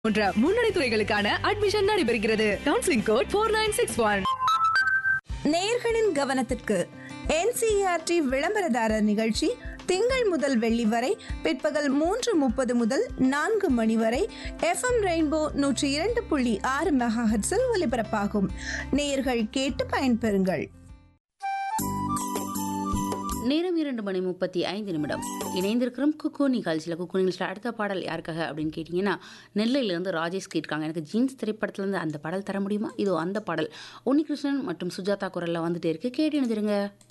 போன்ற முன்னணி துறைகளுக்கான அட்மிஷன் நடைபெறுகிறது counselling code four nine six one நேயர்களின் கவனத்திற்கு என்சிஆர்டி விளம்பரதாரர் நிகழ்ச்சி திங்கள் முதல் வெள்ளி வரை பிற்பகல் மூன்று முப்பது முதல் நான்கு மணி வரை எஃப்எம் ரெயின்போ நூற்றி இரண்டு புள்ளி ஆறு மெகாஹெட்ஸில் ஒலிபரப்பாகும் நேயர்கள் கேட்டு பயன்பெறுங்கள் நேரம் இரண்டு மணி முப்பத்தி ஐந்து நிமிடம் இணைந்திருக்கிறோம் குக்கு நிகழ்ச்சியில் குக்கு நிகழ்ச்சியில் அடுத்த பாடல் யாருக்காக அப்படின்னு கேட்டிங்கன்னா நெல்லையிலேருந்து ராஜேஷ் கேட்டிருக்காங்க எனக்கு ஜீன்ஸ் திரைப்படத்துலேருந்து அந்த பாடல் தர முடியுமா இதோ அந்த பாடல் உன்னிகிருஷ்ணன் மற்றும் சுஜாதா குரலில் வந்துட்டே இருக்கு கேட்டு எழுதிருங்க